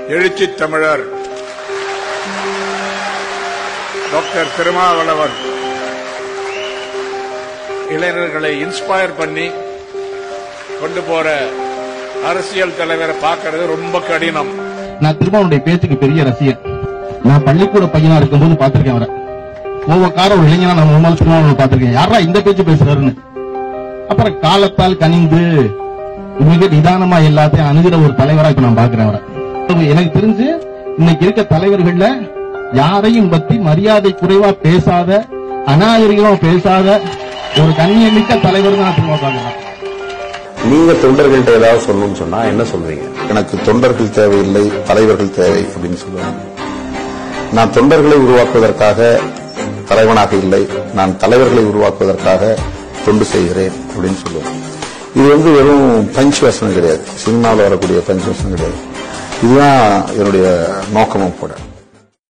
எழுச்சி தமிழர் டாக்டர் திருமாவளவன் இளைஞர்களை இன்ஸ்பயர் பண்ணி கொண்டு போற அரசியல் தலைவரை பார்க்கறது ரொம்ப கடினம் நான் திருமாவனுடைய பேச்சுக்கு பெரிய ரசிகன் நான் பள்ளிக்கூட பையனா இருக்கும்போது பாத்திருக்கேன் அவரை கோவக்கார ஒரு இளைஞனா நான் முன்னாள் திருமாவளவன் பாத்திருக்கேன் யாரா இந்த பேச்சு பேசுறாருன்னு அப்புறம் காலத்தால் கனிந்து மிக நிதானமா எல்லாத்தையும் அணுகிற ஒரு தலைவரா இப்ப நான் பாக்குறேன் அவரை அப்ப எனக்கு தெரிஞ்சு இன்னைக்கு இருக்க தலைவர்கள்ல யாரையும் பத்தி மரியாதை குறைவா பேசாத அநாகரிகமா பேசாத ஒரு கண்ணியமிக்க தலைவர் தான் நான் திரும்ப பாக்குறேன் நீங்க தொண்டர்கள்ட்ட ஏதாவது சொல்லணும்னு சொன்னா என்ன சொல்வீங்க எனக்கு தொண்டர்கள் தேவையில்லை தலைவர்கள் தேவை அப்படின்னு சொல்லுவாங்க நான் தொண்டர்களை உருவாக்குவதற்காக தலைவனாக இல்லை நான் தலைவர்களை உருவாக்குவதற்காக தொண்டு செய்கிறேன் அப்படின்னு சொல்லுவேன் இது வந்து வெறும் பஞ்ச் வசனம் கிடையாது சினிமாவில் வரக்கூடிய பஞ்ச் வசனம் கிடையாது இதுதான் என்னுடைய நோக்கமும் கூட